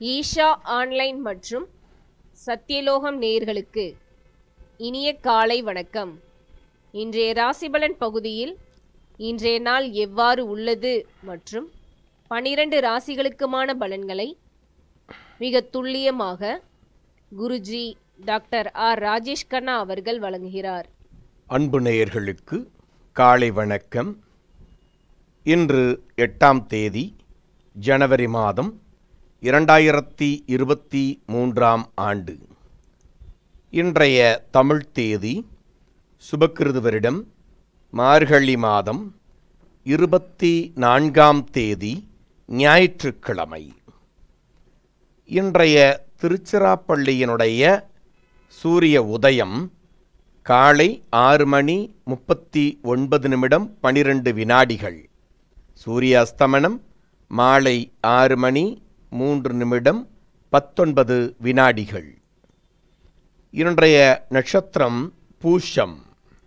Isha online மற்றும் சத்தியலோகம் நேயர்களுக்கு இனிய காலை வணக்கம் இன்றைய ராசிபலன் பகுதியில் இன்றைய நாள் எவ்வாறு உள்ளது மற்றும் பனிரெண்டு ராசிகளுக்குமான பலன்களை மிக துல்லியமாக குருஜி டாக்டர் ஆர் ராஜேஷ் கண்ணா அவர்கள் வழங்குகிறார் அன்பு நேயர்களுக்கு காலை வணக்கம் இன்று எட்டாம் தேதி ஜனவரி மாதம் இரண்டாயிரத்தி இருபத்தி மூன்றாம் ஆண்டு இன்றைய தமிழ் தேதி சுபக்கிருது வருடம் மார்கழி மாதம் இருபத்தி நான்காம் தேதி ஞாயிற்றுக்கிழமை இன்றைய திருச்சிராப்பள்ளியினுடைய சூரிய உதயம் காலை ஆறு மணி முப்பத்தி ஒன்பது நிமிடம் பனிரெண்டு வினாடிகள் சூரிய அஸ்தமனம் மாலை ஆறு மணி மூன்று நிமிடம் பத்தொன்பது வினாடிகள் இன்றைய நட்சத்திரம் பூஷம்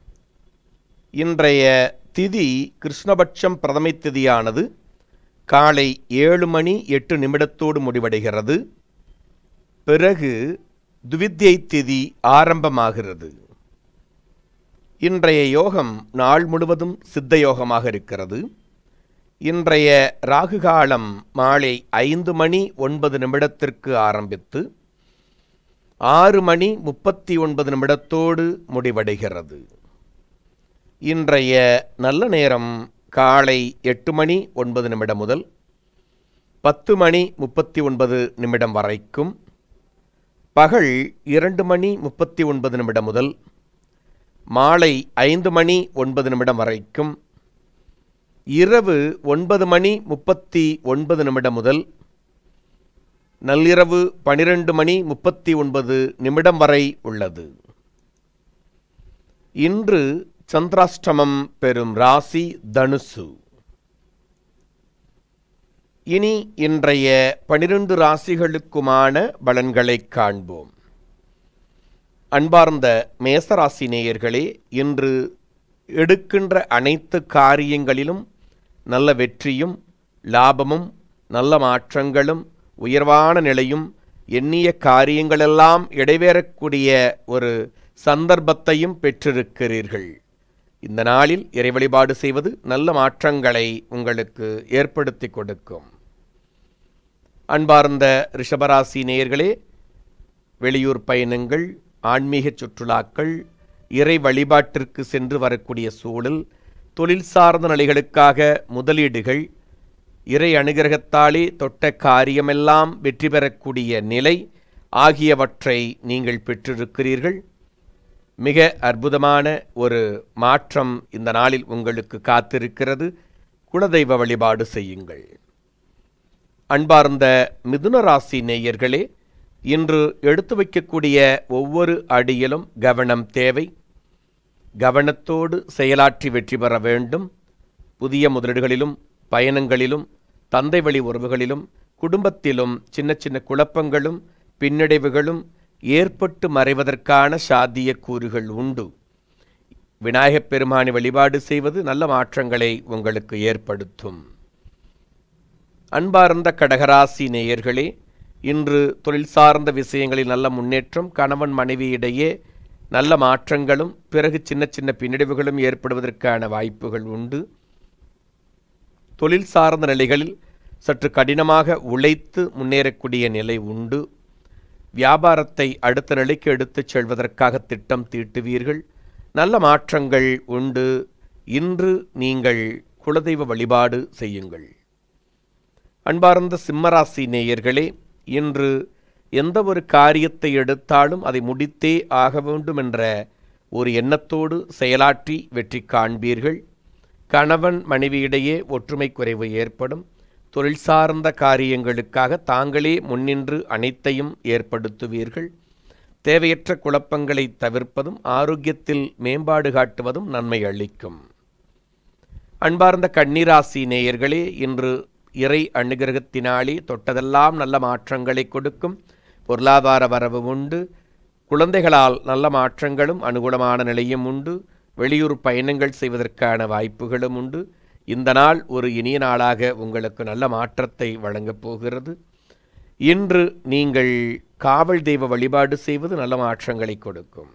இன்றைய திதி கிருஷ்ணபட்சம் பிரதமை திதியானது காலை ஏழு மணி எட்டு நிமிடத்தோடு முடிவடைகிறது பிறகு துவித்யை திதி ஆரம்பமாகிறது இன்றைய யோகம் நாள் முழுவதும் சித்த யோகமாக இருக்கிறது இன்றைய ராகு காலம் மாலை ஐந்து மணி ஒன்பது நிமிடத்திற்கு ஆரம்பித்து ஆறு மணி முப்பத்தி ஒன்பது நிமிடத்தோடு முடிவடைகிறது இன்றைய நல்ல நேரம் காலை எட்டு மணி ஒன்பது நிமிடம் முதல் பத்து மணி முப்பத்தி ஒன்பது நிமிடம் வரைக்கும் பகல் இரண்டு மணி முப்பத்தி ஒன்பது நிமிடம் முதல் மாலை ஐந்து மணி ஒன்பது நிமிடம் வரைக்கும் இரவு ஒன்பது மணி முப்பத்தி ஒன்பது நிமிடம் முதல் நள்ளிரவு பனிரெண்டு மணி முப்பத்தி ஒன்பது நிமிடம் வரை உள்ளது இன்று சந்திராஷ்டமம் பெறும் ராசி தனுசு இனி இன்றைய பனிரெண்டு ராசிகளுக்குமான பலன்களைக் காண்போம் அன்பார்ந்த மேசராசி நேயர்களே இன்று எடுக்கின்ற அனைத்து காரியங்களிலும் நல்ல வெற்றியும் லாபமும் நல்ல மாற்றங்களும் உயர்வான நிலையும் எண்ணிய காரியங்களெல்லாம் இடைவேறக்கூடிய ஒரு சந்தர்ப்பத்தையும் பெற்றிருக்கிறீர்கள் இந்த நாளில் இறை வழிபாடு செய்வது நல்ல மாற்றங்களை உங்களுக்கு ஏற்படுத்தி கொடுக்கும் அன்பார்ந்த ரிஷபராசி நேயர்களே வெளியூர் பயணங்கள் ஆன்மீக சுற்றுலாக்கள் இறை வழிபாட்டிற்கு சென்று வரக்கூடிய சூழல் தொழில் சார்ந்த நிலைகளுக்காக முதலீடுகள் இறை அனுகிரகத்தாலே தொட்ட காரியமெல்லாம் வெற்றி பெறக்கூடிய நிலை ஆகியவற்றை நீங்கள் பெற்றிருக்கிறீர்கள் மிக அற்புதமான ஒரு மாற்றம் இந்த நாளில் உங்களுக்கு காத்திருக்கிறது குலதெய்வ வழிபாடு செய்யுங்கள் அன்பார்ந்த மிதுன ராசி நேயர்களே இன்று எடுத்து வைக்கக்கூடிய ஒவ்வொரு அடியிலும் கவனம் தேவை கவனத்தோடு செயலாற்றி வெற்றி பெற வேண்டும் புதிய முதலீடுகளிலும் பயணங்களிலும் தந்தை வழி உறவுகளிலும் குடும்பத்திலும் சின்ன சின்ன குழப்பங்களும் பின்னடைவுகளும் ஏற்பட்டு மறைவதற்கான சாத்திய கூறுகள் உண்டு விநாயகப் பெருமானை வழிபாடு செய்வது நல்ல மாற்றங்களை உங்களுக்கு ஏற்படுத்தும் அன்பார்ந்த கடகராசி நேயர்களே இன்று தொழில் சார்ந்த விஷயங்களில் நல்ல முன்னேற்றம் கணவன் மனைவியிடையே நல்ல மாற்றங்களும் பிறகு சின்ன சின்ன பின்னடைவுகளும் ஏற்படுவதற்கான வாய்ப்புகள் உண்டு தொழில் சார்ந்த நிலைகளில் சற்று கடினமாக உழைத்து முன்னேறக்கூடிய நிலை உண்டு வியாபாரத்தை அடுத்த நிலைக்கு எடுத்துச் செல்வதற்காக திட்டம் தீட்டுவீர்கள் நல்ல மாற்றங்கள் உண்டு இன்று நீங்கள் குலதெய்வ வழிபாடு செய்யுங்கள் அன்பார்ந்த சிம்மராசி நேயர்களே இன்று எந்த ஒரு காரியத்தை எடுத்தாலும் அதை முடித்தே ஆக வேண்டும் என்ற ஒரு எண்ணத்தோடு செயலாற்றி வெற்றி காண்பீர்கள் கணவன் மனைவியிடையே ஒற்றுமை குறைவு ஏற்படும் தொழில் சார்ந்த காரியங்களுக்காக தாங்களே முன்னின்று அனைத்தையும் ஏற்படுத்துவீர்கள் தேவையற்ற குழப்பங்களை தவிர்ப்பதும் ஆரோக்கியத்தில் மேம்பாடு காட்டுவதும் நன்மை அளிக்கும் அன்பார்ந்த கன்னிராசி நேயர்களே இன்று இறை அனுகிரகத்தினாலே தொட்டதெல்லாம் நல்ல மாற்றங்களை கொடுக்கும் பொருளாதார வரவு உண்டு குழந்தைகளால் நல்ல மாற்றங்களும் அனுகூலமான நிலையும் உண்டு வெளியூர் பயணங்கள் செய்வதற்கான வாய்ப்புகளும் உண்டு இந்த நாள் ஒரு இனிய நாளாக உங்களுக்கு நல்ல மாற்றத்தை வழங்கப் போகிறது இன்று நீங்கள் காவல் தெய்வ வழிபாடு செய்வது நல்ல மாற்றங்களை கொடுக்கும்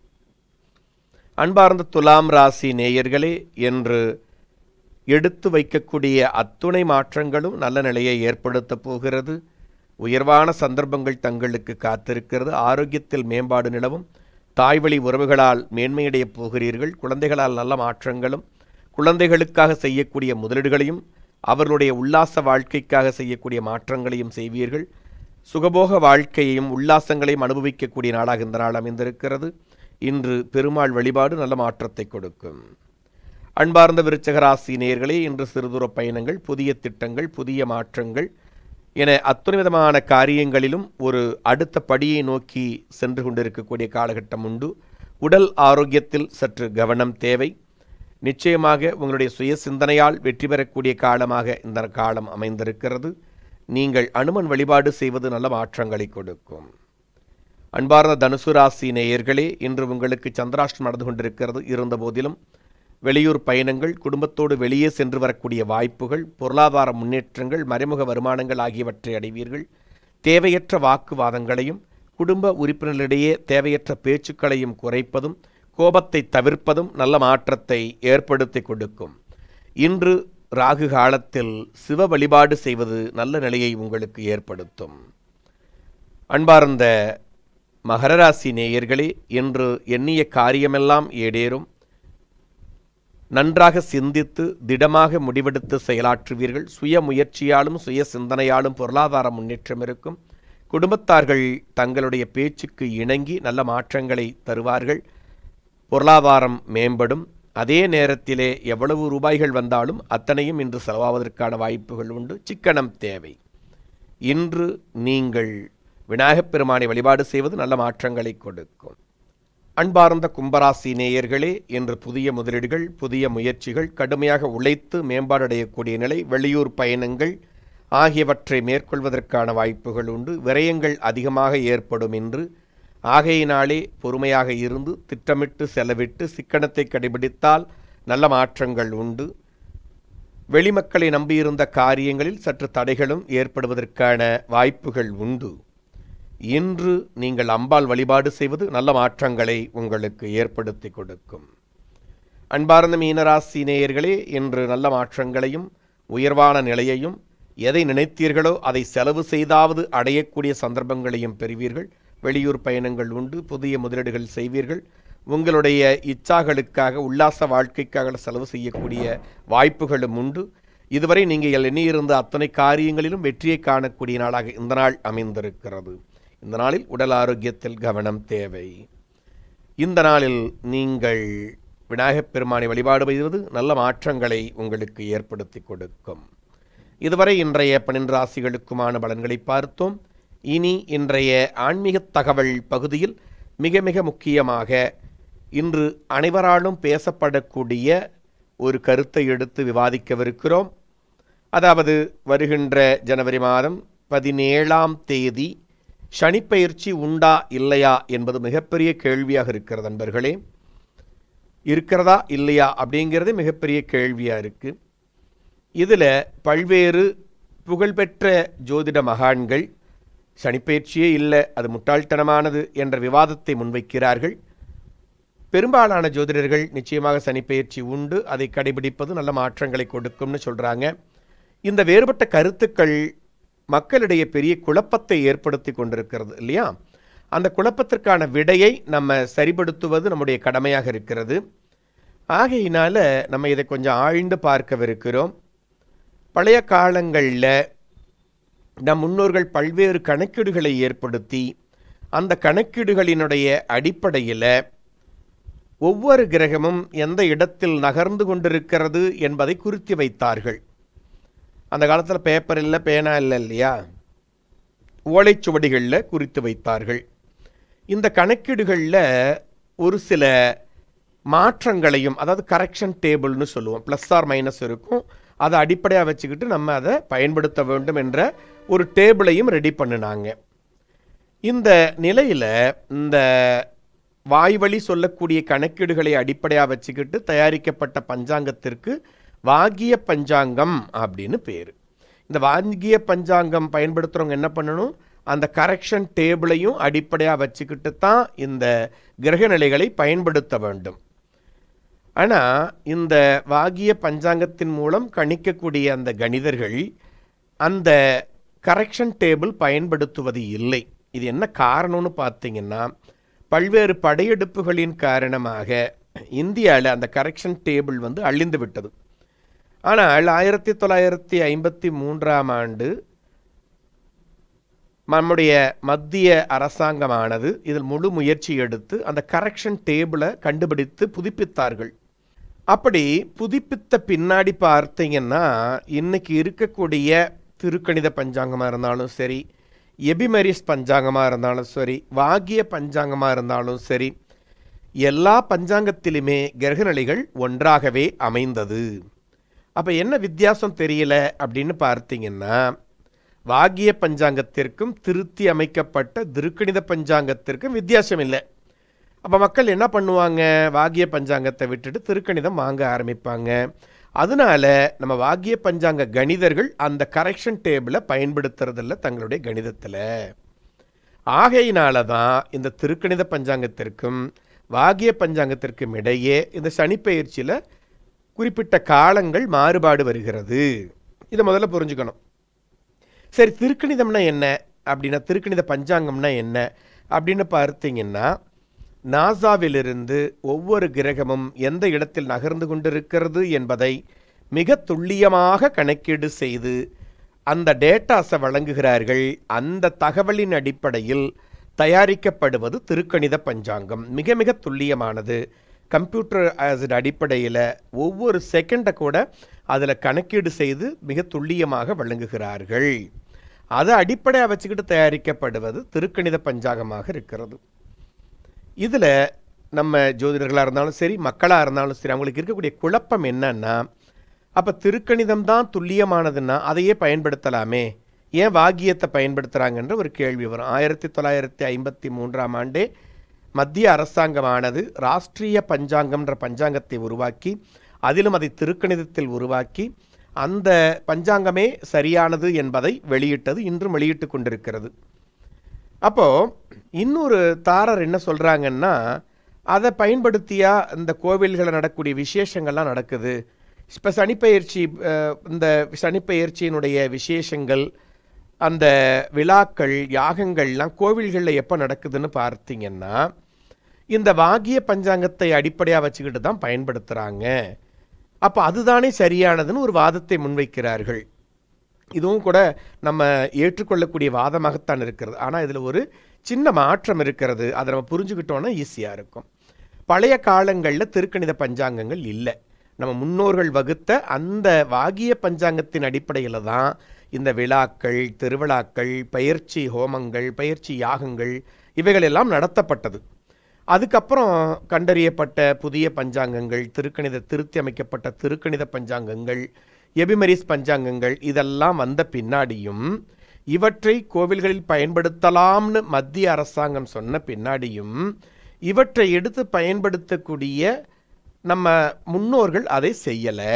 அன்பார்ந்த துலாம் ராசி நேயர்களே என்று எடுத்து வைக்கக்கூடிய அத்துணை மாற்றங்களும் நல்ல நிலையை ஏற்படுத்தப் போகிறது உயர்வான சந்தர்ப்பங்கள் தங்களுக்கு காத்திருக்கிறது ஆரோக்கியத்தில் மேம்பாடு நிலவும் தாய்வழி உறவுகளால் மேன்மையடையப் போகிறீர்கள் குழந்தைகளால் நல்ல மாற்றங்களும் குழந்தைகளுக்காக செய்யக்கூடிய முதலீடுகளையும் அவர்களுடைய உல்லாச வாழ்க்கைக்காக செய்யக்கூடிய மாற்றங்களையும் செய்வீர்கள் சுகபோக வாழ்க்கையையும் உல்லாசங்களையும் அனுபவிக்கக்கூடிய நாளாக இந்த நாள் அமைந்திருக்கிறது இன்று பெருமாள் வழிபாடு நல்ல மாற்றத்தை கொடுக்கும் அன்பார்ந்த விருச்சக ராசி நேயர்களே இன்று சிறுதூர பயணங்கள் புதிய திட்டங்கள் புதிய மாற்றங்கள் என அத்துணை விதமான காரியங்களிலும் ஒரு அடுத்த படியை நோக்கி சென்று கொண்டிருக்கக்கூடிய காலகட்டம் உண்டு உடல் ஆரோக்கியத்தில் சற்று கவனம் தேவை நிச்சயமாக உங்களுடைய சுய சிந்தனையால் வெற்றி பெறக்கூடிய காலமாக இந்த காலம் அமைந்திருக்கிறது நீங்கள் அனுமன் வழிபாடு செய்வது நல்ல மாற்றங்களை கொடுக்கும் அன்பார்ந்த தனுசு ராசி நேயர்களே இன்று உங்களுக்கு சந்திராஷ்டம் நடந்து கொண்டிருக்கிறது இருந்த போதிலும் வெளியூர் பயணங்கள் குடும்பத்தோடு வெளியே சென்று வரக்கூடிய வாய்ப்புகள் பொருளாதார முன்னேற்றங்கள் மறைமுக வருமானங்கள் ஆகியவற்றை அடைவீர்கள் தேவையற்ற வாக்குவாதங்களையும் குடும்ப உறுப்பினர்களிடையே தேவையற்ற பேச்சுக்களையும் குறைப்பதும் கோபத்தை தவிர்ப்பதும் நல்ல மாற்றத்தை ஏற்படுத்தி கொடுக்கும் இன்று ராகு காலத்தில் சிவ வழிபாடு செய்வது நல்ல நிலையை உங்களுக்கு ஏற்படுத்தும் அன்பார்ந்த மகர ராசி நேயர்களே இன்று எண்ணிய காரியமெல்லாம் ஏடேறும் நன்றாக சிந்தித்து திடமாக முடிவெடுத்து செயலாற்றுவீர்கள் சுய முயற்சியாலும் சுய சிந்தனையாலும் பொருளாதார முன்னேற்றம் இருக்கும் குடும்பத்தார்கள் தங்களுடைய பேச்சுக்கு இணங்கி நல்ல மாற்றங்களை தருவார்கள் பொருளாதாரம் மேம்படும் அதே நேரத்திலே எவ்வளவு ரூபாய்கள் வந்தாலும் அத்தனையும் இன்று செலவாவதற்கான வாய்ப்புகள் உண்டு சிக்கனம் தேவை இன்று நீங்கள் விநாயகப் பெருமானை வழிபாடு செய்வது நல்ல மாற்றங்களை கொடுக்கும் அன்பார்ந்த கும்பராசி நேயர்களே இன்று புதிய முதலீடுகள் புதிய முயற்சிகள் கடுமையாக உழைத்து மேம்பாடடையக்கூடிய நிலை வெளியூர் பயணங்கள் ஆகியவற்றை மேற்கொள்வதற்கான வாய்ப்புகள் உண்டு விரயங்கள் அதிகமாக ஏற்படும் என்று ஆகையினாலே பொறுமையாக இருந்து திட்டமிட்டு செலவிட்டு சிக்கனத்தை கடைபிடித்தால் நல்ல மாற்றங்கள் உண்டு வெளிமக்களை நம்பியிருந்த காரியங்களில் சற்று தடைகளும் ஏற்படுவதற்கான வாய்ப்புகள் உண்டு இன்று நீங்கள் அம்பாள் வழிபாடு செய்வது நல்ல மாற்றங்களை உங்களுக்கு ஏற்படுத்தி கொடுக்கும் அன்பார்ந்த மீனராசி நேயர்களே இன்று நல்ல மாற்றங்களையும் உயர்வான நிலையையும் எதை நினைத்தீர்களோ அதை செலவு செய்தாவது அடையக்கூடிய சந்தர்ப்பங்களையும் பெறுவீர்கள் வெளியூர் பயணங்கள் உண்டு புதிய முதலீடுகள் செய்வீர்கள் உங்களுடைய இச்சாகளுக்காக உல்லாச வாழ்க்கைக்காக செலவு செய்யக்கூடிய வாய்ப்புகளும் உண்டு இதுவரை நீங்கள் எண்ணியிருந்த அத்தனை காரியங்களிலும் வெற்றியை காணக்கூடிய நாளாக இந்த நாள் அமைந்திருக்கிறது இந்த நாளில் உடல் ஆரோக்கியத்தில் கவனம் தேவை இந்த நாளில் நீங்கள் விநாயகப் பெருமானை வழிபாடு செய்வது நல்ல மாற்றங்களை உங்களுக்கு ஏற்படுத்தி கொடுக்கும் இதுவரை இன்றைய பன்னிரண்டு ராசிகளுக்குமான பலன்களை பார்த்தோம் இனி இன்றைய ஆன்மீக தகவல் பகுதியில் மிக மிக முக்கியமாக இன்று அனைவராலும் பேசப்படக்கூடிய ஒரு கருத்தை எடுத்து விவாதிக்கவிருக்கிறோம் அதாவது வருகின்ற ஜனவரி மாதம் பதினேழாம் தேதி சனிப்பெயர்ச்சி உண்டா இல்லையா என்பது மிகப்பெரிய கேள்வியாக இருக்கிறது நண்பர்களே இருக்கிறதா இல்லையா அப்படிங்கிறது மிகப்பெரிய கேள்வியாக இருக்குது இதில் பல்வேறு புகழ்பெற்ற ஜோதிட மகான்கள் சனிப்பெயர்ச்சியே இல்லை அது முட்டாள்தனமானது என்ற விவாதத்தை முன்வைக்கிறார்கள் பெரும்பாலான ஜோதிடர்கள் நிச்சயமாக சனிப்பெயர்ச்சி உண்டு அதை கடைபிடிப்பது நல்ல மாற்றங்களை கொடுக்கும்னு சொல்கிறாங்க இந்த வேறுபட்ட கருத்துக்கள் மக்களிடையே பெரிய குழப்பத்தை ஏற்படுத்தி கொண்டிருக்கிறது இல்லையா அந்த குழப்பத்திற்கான விடையை நம்ம சரிப்படுத்துவது நம்முடைய கடமையாக இருக்கிறது ஆகையினால நம்ம இதை கொஞ்சம் ஆழ்ந்து பார்க்கவிருக்கிறோம் பழைய காலங்களில் நம் முன்னோர்கள் பல்வேறு கணக்கீடுகளை ஏற்படுத்தி அந்த கணக்கீடுகளினுடைய அடிப்படையில் ஒவ்வொரு கிரகமும் எந்த இடத்தில் நகர்ந்து கொண்டிருக்கிறது என்பதை குறித்து வைத்தார்கள் அந்த காலத்தில் பேப்பர் இல்லை பேனா இல்லை இல்லையா ஓலைச்சுவடிகளில் குறித்து வைத்தார்கள் இந்த கணக்கீடுகளில் ஒரு சில மாற்றங்களையும் அதாவது கரெக்ஷன் டேபிள்னு சொல்லுவோம் ப்ளஸ் ஆர் மைனஸ் இருக்கும் அதை அடிப்படையாக வச்சுக்கிட்டு நம்ம அதை பயன்படுத்த வேண்டும் என்ற ஒரு டேபிளையும் ரெடி பண்ணினாங்க இந்த நிலையில் இந்த வாய்வழி சொல்லக்கூடிய கணக்கீடுகளை அடிப்படையாக வச்சுக்கிட்டு தயாரிக்கப்பட்ட பஞ்சாங்கத்திற்கு வாகிய பஞ்சாங்கம் அப்படின்னு பேர் இந்த வாங்கிய பஞ்சாங்கம் பயன்படுத்துகிறவங்க என்ன பண்ணணும் அந்த கரெக்ஷன் டேபிளையும் அடிப்படையாக வச்சுக்கிட்டு தான் இந்த கிரக நிலைகளை பயன்படுத்த வேண்டும் ஆனால் இந்த வாகிய பஞ்சாங்கத்தின் மூலம் கணிக்கக்கூடிய அந்த கணிதர்கள் அந்த கரெக்ஷன் டேபிள் பயன்படுத்துவது இல்லை இது என்ன காரணம்னு பார்த்தீங்கன்னா பல்வேறு படையெடுப்புகளின் காரணமாக இந்தியாவில் அந்த கரெக்ஷன் டேபிள் வந்து அழிந்து விட்டது ஆனால் ஆயிரத்தி தொள்ளாயிரத்தி ஐம்பத்தி மூன்றாம் ஆண்டு நம்முடைய மத்திய அரசாங்கமானது இதில் முழு முயற்சி எடுத்து அந்த கரெக்ஷன் டேபிளை கண்டுபிடித்து புதுப்பித்தார்கள் அப்படி புதுப்பித்த பின்னாடி பார்த்தீங்கன்னா இன்னைக்கு இருக்கக்கூடிய திருக்கணித பஞ்சாங்கமாக இருந்தாலும் சரி எபிமெரிஸ் பஞ்சாங்கமாக இருந்தாலும் சரி வாகிய பஞ்சாங்கமாக இருந்தாலும் சரி எல்லா பஞ்சாங்கத்திலுமே கிரகநிலைகள் ஒன்றாகவே அமைந்தது அப்போ என்ன வித்தியாசம் தெரியல அப்படின்னு பார்த்தீங்கன்னா வாகிய பஞ்சாங்கத்திற்கும் திருத்தி அமைக்கப்பட்ட திருக்கணித பஞ்சாங்கத்திற்கும் வித்தியாசம் இல்லை அப்போ மக்கள் என்ன பண்ணுவாங்க வாகிய பஞ்சாங்கத்தை விட்டுட்டு திருக்கணிதம் வாங்க ஆரம்பிப்பாங்க அதனால நம்ம வாகிய பஞ்சாங்க கணிதர்கள் அந்த கரெக்ஷன் டேபிளை பயன்படுத்துறதில்ல தங்களுடைய கணிதத்தில் ஆகையினால தான் இந்த திருக்கணித பஞ்சாங்கத்திற்கும் வாகிய பஞ்சாங்கத்திற்கும் இடையே இந்த சனிப்பெயர்ச்சியில் குறிப்பிட்ட காலங்கள் மாறுபாடு வருகிறது இதை முதல்ல புரிஞ்சுக்கணும் சரி திருக்கணிதம்னா என்ன அப்படின்னா திருக்கணித பஞ்சாங்கம்னா என்ன அப்படின்னு பார்த்தீங்கன்னா நாசாவிலிருந்து ஒவ்வொரு கிரகமும் எந்த இடத்தில் நகர்ந்து கொண்டிருக்கிறது என்பதை மிக துல்லியமாக கணக்கீடு செய்து அந்த டேட்டாஸை வழங்குகிறார்கள் அந்த தகவலின் அடிப்படையில் தயாரிக்கப்படுவது திருக்கணித பஞ்சாங்கம் மிக மிக துல்லியமானது கம்ப்யூட்டர் ஆசிட் அடிப்படையில் ஒவ்வொரு செகண்டை கூட அதில் கணக்கீடு செய்து மிக துல்லியமாக வழங்குகிறார்கள் அதை அடிப்படையாக வச்சுக்கிட்டு தயாரிக்கப்படுவது திருக்கணித பஞ்சாங்கமாக இருக்கிறது இதில் நம்ம ஜோதிடர்களாக இருந்தாலும் சரி மக்களாக இருந்தாலும் சரி அவங்களுக்கு இருக்கக்கூடிய குழப்பம் என்னன்னா அப்போ திருக்கணிதம் தான் துல்லியமானதுன்னா அதையே பயன்படுத்தலாமே ஏன் வாகியத்தை பயன்படுத்துகிறாங்கன்ற ஒரு கேள்வி வரும் ஆயிரத்தி தொள்ளாயிரத்தி ஐம்பத்தி மூன்றாம் ஆண்டே மத்திய அரசாங்கமானது ராஷ்ட்ரிய பஞ்சாங்கம்ன்ற பஞ்சாங்கத்தை உருவாக்கி அதிலும் அதை திருக்கணிதத்தில் உருவாக்கி அந்த பஞ்சாங்கமே சரியானது என்பதை வெளியிட்டது இன்றும் வெளியிட்டு கொண்டிருக்கிறது அப்போ இன்னொரு தாரர் என்ன சொல்றாங்கன்னா அதை பயன்படுத்தியா இந்த கோவில்களில் நடக்கக்கூடிய விசேஷங்கள்லாம் நடக்குது இப்போ சனிப்பெயர்ச்சி அஹ், இந்த சனிப்பெயர்ச்சியினுடைய விசேஷங்கள் அந்த விழாக்கள் யாகங்கள்லாம் கோவில்களில் எப்போ நடக்குதுன்னு பார்த்தீங்கன்னா இந்த வாகிய பஞ்சாங்கத்தை அடிப்படையாக வச்சுக்கிட்டு தான் பயன்படுத்துகிறாங்க அப்போ அதுதானே சரியானதுன்னு ஒரு வாதத்தை முன்வைக்கிறார்கள் இதுவும் கூட நம்ம ஏற்றுக்கொள்ளக்கூடிய வாதமாகத்தான் இருக்கிறது ஆனால் இதில் ஒரு சின்ன மாற்றம் இருக்கிறது அதை நம்ம புரிஞ்சுக்கிட்டோன்னா ஈஸியாக இருக்கும் பழைய காலங்களில் திருக்கணித பஞ்சாங்கங்கள் இல்லை நம்ம முன்னோர்கள் வகுத்த அந்த வாகிய பஞ்சாங்கத்தின் அடிப்படையில் தான் இந்த விழாக்கள் திருவிழாக்கள் பயிற்சி ஹோமங்கள் பயிற்சி யாகங்கள் இவைகள் எல்லாம் நடத்தப்பட்டது அதுக்கப்புறம் கண்டறியப்பட்ட புதிய பஞ்சாங்கங்கள் திருக்கணித திருத்தி அமைக்கப்பட்ட திருக்கணித பஞ்சாங்கங்கள் எபிமெரிஸ் பஞ்சாங்கங்கள் இதெல்லாம் வந்த பின்னாடியும் இவற்றை கோவில்களில் பயன்படுத்தலாம்னு மத்திய அரசாங்கம் சொன்ன பின்னாடியும் இவற்றை எடுத்து பயன்படுத்தக்கூடிய நம்ம முன்னோர்கள் அதை செய்யலை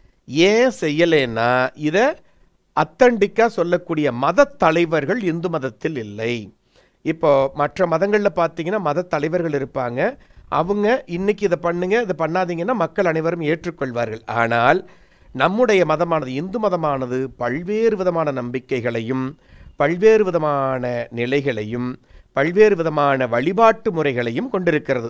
ஏன் செய்யலைன்னா இதை அத்தண்டிக்காக சொல்லக்கூடிய மத தலைவர்கள் இந்து மதத்தில் இல்லை இப்போ மற்ற மதங்களில் பார்த்தீங்கன்னா மத தலைவர்கள் இருப்பாங்க அவங்க இன்னைக்கு இதை பண்ணுங்க இதை பண்ணாதீங்கன்னா மக்கள் அனைவரும் ஏற்றுக்கொள்வார்கள் ஆனால் நம்முடைய மதமானது இந்து மதமானது பல்வேறு விதமான நம்பிக்கைகளையும் பல்வேறு விதமான நிலைகளையும் பல்வேறு விதமான வழிபாட்டு முறைகளையும் கொண்டிருக்கிறது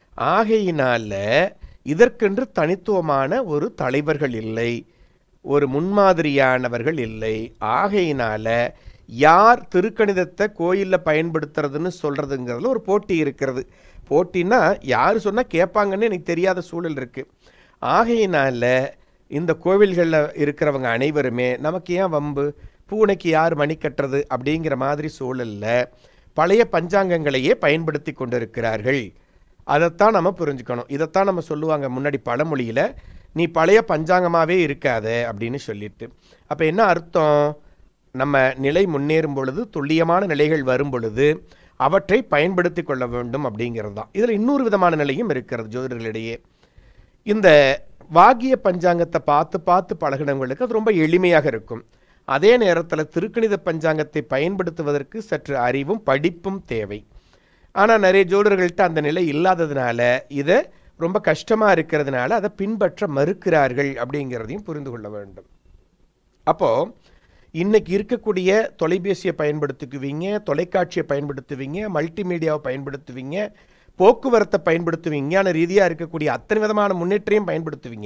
ஆகையினால இதற்கென்று தனித்துவமான ஒரு தலைவர்கள் இல்லை ஒரு முன்மாதிரியானவர்கள் இல்லை ஆகையினால யார் திருக்கணிதத்தை கோயிலில் பயன்படுத்துறதுன்னு சொல்கிறதுங்கிறதுல ஒரு போட்டி இருக்கிறது போட்டின்னா யார் சொன்னால் கேட்பாங்கன்னு எனக்கு தெரியாத சூழல் இருக்குது ஆகையினால இந்த கோவில்களில் இருக்கிறவங்க அனைவருமே நமக்கு ஏன் வம்பு பூனைக்கு யார் மணி கட்டுறது அப்படிங்கிற மாதிரி சூழலில் பழைய பஞ்சாங்கங்களையே பயன்படுத்தி கொண்டிருக்கிறார்கள் அதைத்தான் நம்ம புரிஞ்சுக்கணும் இதைத்தான் நம்ம சொல்லுவாங்க முன்னாடி பழமொழியில் நீ பழைய பஞ்சாங்கமாகவே இருக்காத அப்படின்னு சொல்லிட்டு அப்போ என்ன அர்த்தம் நம்ம நிலை முன்னேறும் பொழுது துல்லியமான நிலைகள் வரும் பொழுது அவற்றை பயன்படுத்தி கொள்ள வேண்டும் அப்படிங்கிறது தான் இதில் இன்னொரு விதமான நிலையும் இருக்கிறது ஜோதிடர்களிடையே இந்த வாகிய பஞ்சாங்கத்தை பார்த்து பார்த்து பழகினவங்களுக்கு அது ரொம்ப எளிமையாக இருக்கும் அதே நேரத்தில் திருக்கணித பஞ்சாங்கத்தை பயன்படுத்துவதற்கு சற்று அறிவும் படிப்பும் தேவை ஆனால் நிறைய ஜோடர்கள்ட்ட அந்த நிலை இல்லாததுனால இதை ரொம்ப கஷ்டமாக இருக்கிறதுனால அதை பின்பற்ற மறுக்கிறார்கள் அப்படிங்கிறதையும் புரிந்து கொள்ள வேண்டும் அப்போது இன்னைக்கு இருக்கக்கூடிய தொலைபேசியை பயன்படுத்திக்குவீங்க தொலைக்காட்சியை பயன்படுத்துவீங்க மல்டிமீடியாவை பயன்படுத்துவீங்க போக்குவரத்தை பயன்படுத்துவீங்க விஞ்ஞான ரீதியாக இருக்கக்கூடிய அத்தனை விதமான முன்னேற்றையும் பயன்படுத்துவீங்க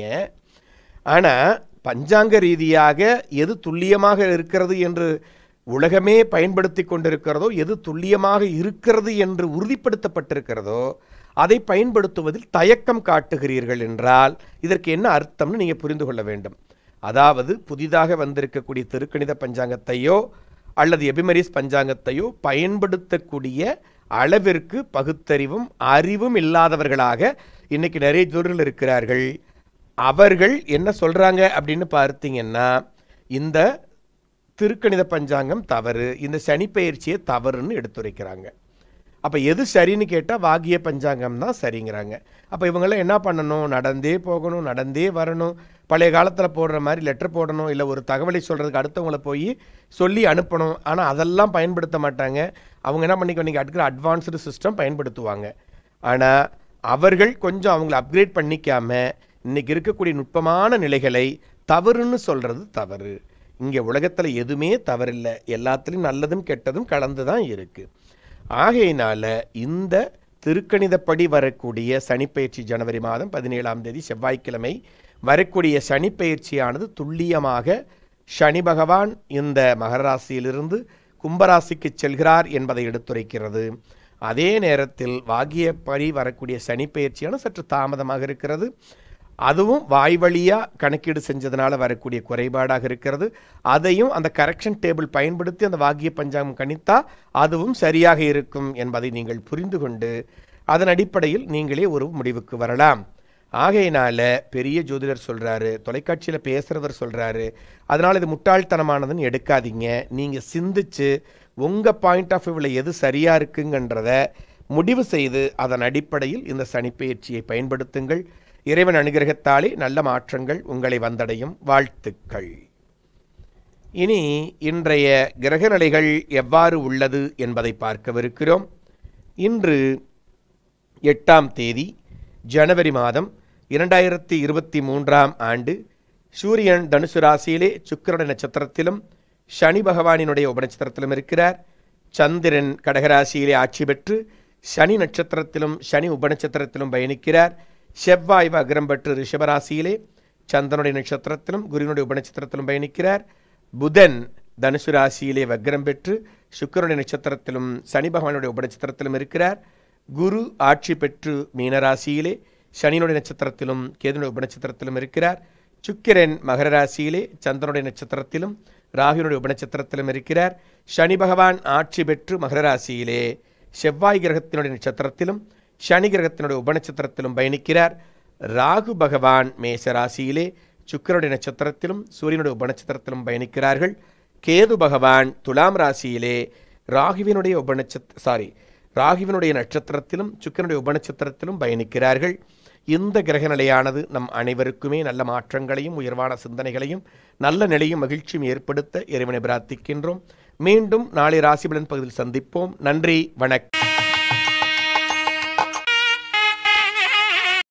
ஆனால் பஞ்சாங்க ரீதியாக எது துல்லியமாக இருக்கிறது என்று உலகமே பயன்படுத்தி கொண்டிருக்கிறதோ எது துல்லியமாக இருக்கிறது என்று உறுதிப்படுத்தப்பட்டிருக்கிறதோ அதை பயன்படுத்துவதில் தயக்கம் காட்டுகிறீர்கள் என்றால் இதற்கு என்ன அர்த்தம்னு நீங்கள் புரிந்து கொள்ள வேண்டும் அதாவது புதிதாக வந்திருக்கக்கூடிய திருக்கணித பஞ்சாங்கத்தையோ அல்லது எபிமரிஸ் பஞ்சாங்கத்தையோ பயன்படுத்தக்கூடிய அளவிற்கு பகுத்தறிவும் அறிவும் இல்லாதவர்களாக இன்னைக்கு நிறைய ஜோடிகள் இருக்கிறார்கள் அவர்கள் என்ன சொல்றாங்க அப்படின்னு பார்த்தீங்கன்னா இந்த திருக்கணித பஞ்சாங்கம் தவறு இந்த சனிப்பெயர்ச்சியை தவறுன்னு எடுத்துரைக்கிறாங்க அப்போ எது சரின்னு கேட்டால் வாகிய பஞ்சாங்கம் தான் சரிங்கிறாங்க அப்போ இவங்கெல்லாம் என்ன பண்ணணும் நடந்தே போகணும் நடந்தே வரணும் பழைய காலத்தில் போடுற மாதிரி லெட்டர் போடணும் இல்லை ஒரு தகவலை சொல்கிறதுக்கு அடுத்தவங்கள போய் சொல்லி அனுப்பணும் ஆனால் அதெல்லாம் பயன்படுத்த மாட்டாங்க அவங்க என்ன பண்ணிக்க நீங்கள் அடுக்கிற அட்வான்ஸ்டு சிஸ்டம் பயன்படுத்துவாங்க ஆனால் அவர்கள் கொஞ்சம் அவங்கள அப்கிரேட் பண்ணிக்காம இன்னைக்கு இருக்கக்கூடிய நுட்பமான நிலைகளை தவறுன்னு சொல்கிறது தவறு இங்கே உலகத்தில் எதுவுமே தவறில்லை எல்லாத்துலேயும் நல்லதும் கெட்டதும் கலந்து தான் இருக்குது ஆகையினால இந்த திருக்கணிதப்படி வரக்கூடிய சனிப்பெயர்ச்சி ஜனவரி மாதம் பதினேழாம் தேதி செவ்வாய்க்கிழமை வரக்கூடிய சனிப்பெயர்ச்சியானது துல்லியமாக சனி பகவான் இந்த மகர ராசியிலிருந்து கும்பராசிக்கு செல்கிறார் என்பதை எடுத்துரைக்கிறது அதே நேரத்தில் வாகியப்படி வரக்கூடிய சனிப்பெயர்ச்சியான சற்று தாமதமாக இருக்கிறது அதுவும் வாய் வழியாக கணக்கீடு செஞ்சதுனால வரக்கூடிய குறைபாடாக இருக்கிறது அதையும் அந்த கரெக்ஷன் டேபிள் பயன்படுத்தி அந்த வாக்கிய பஞ்சாங்கம் கணித்தா அதுவும் சரியாக இருக்கும் என்பதை நீங்கள் புரிந்து கொண்டு அதன் அடிப்படையில் நீங்களே ஒரு முடிவுக்கு வரலாம் ஆகையினால பெரிய ஜோதிடர் சொல்றாரு தொலைக்காட்சியில் பேசுறவர் சொல்றாரு அதனால இது முட்டாள்தனமானதுன்னு எடுக்காதீங்க நீங்க சிந்திச்சு உங்க பாயிண்ட் ஆஃப் வியூவில் எது சரியா இருக்குங்கன்றத முடிவு செய்து அதன் அடிப்படையில் இந்த சனிப்பெயர்ச்சியை பயன்படுத்துங்கள் இறைவன் அனுகிரகத்தாலே நல்ல மாற்றங்கள் உங்களை வந்தடையும் வாழ்த்துக்கள் இனி இன்றைய கிரகநிலைகள் எவ்வாறு உள்ளது என்பதை பார்க்கவிருக்கிறோம் இன்று எட்டாம் தேதி ஜனவரி மாதம் இரண்டாயிரத்தி இருபத்தி மூன்றாம் ஆண்டு சூரியன் தனுசு ராசியிலே சுக்கிரட நட்சத்திரத்திலும் சனி பகவானினுடைய உபநட்சத்திரத்திலும் இருக்கிறார் சந்திரன் கடகராசியிலே ஆட்சி பெற்று சனி நட்சத்திரத்திலும் சனி உபநட்சத்திரத்திலும் பயணிக்கிறார் செவ்வாய் வக்ரம் பெற்று ரிஷபராசியிலே சந்திரனுடைய நட்சத்திரத்திலும் குருவினுடைய உபநட்சத்திரத்திலும் பயணிக்கிறார் புதன் தனுசு ராசியிலே வக்ரம் பெற்று சுக்கிரனுடைய நட்சத்திரத்திலும் சனி பகவானுடைய உபநட்சத்திரத்திலும் இருக்கிறார் குரு ஆட்சி பெற்று மீனராசியிலே சனியினுடைய நட்சத்திரத்திலும் கேதுனுடைய உபநட்சத்திரத்திலும் இருக்கிறார் சுக்கிரன் மகர ராசியிலே சந்திரனுடைய நட்சத்திரத்திலும் ராகுனுடைய உபநட்சத்திரத்திலும் இருக்கிறார் சனி பகவான் ஆட்சி பெற்று மகர ராசியிலே செவ்வாய் கிரகத்தினுடைய நட்சத்திரத்திலும் சனி கிரகத்தினுடைய உபநட்சத்திரத்திலும் பயணிக்கிறார் ராகு பகவான் மேச ராசியிலே சுக்கிரனுடைய நட்சத்திரத்திலும் சூரியனுடைய உபநட்சத்திரத்திலும் பயணிக்கிறார்கள் கேது பகவான் துலாம் ராசியிலே ராகுவினுடைய உபநட்சத் சாரி ராகுவினுடைய நட்சத்திரத்திலும் சுக்கிரனுடைய உபநட்சத்திரத்திலும் பயணிக்கிறார்கள் இந்த கிரக நிலையானது நம் அனைவருக்குமே நல்ல மாற்றங்களையும் உயர்வான சிந்தனைகளையும் நல்ல நிலையும் மகிழ்ச்சியும் ஏற்படுத்த இறைவனை பிரார்த்திக்கின்றோம் மீண்டும் நாளை ராசிபலன் பகுதியில் சந்திப்போம் நன்றி வணக்கம்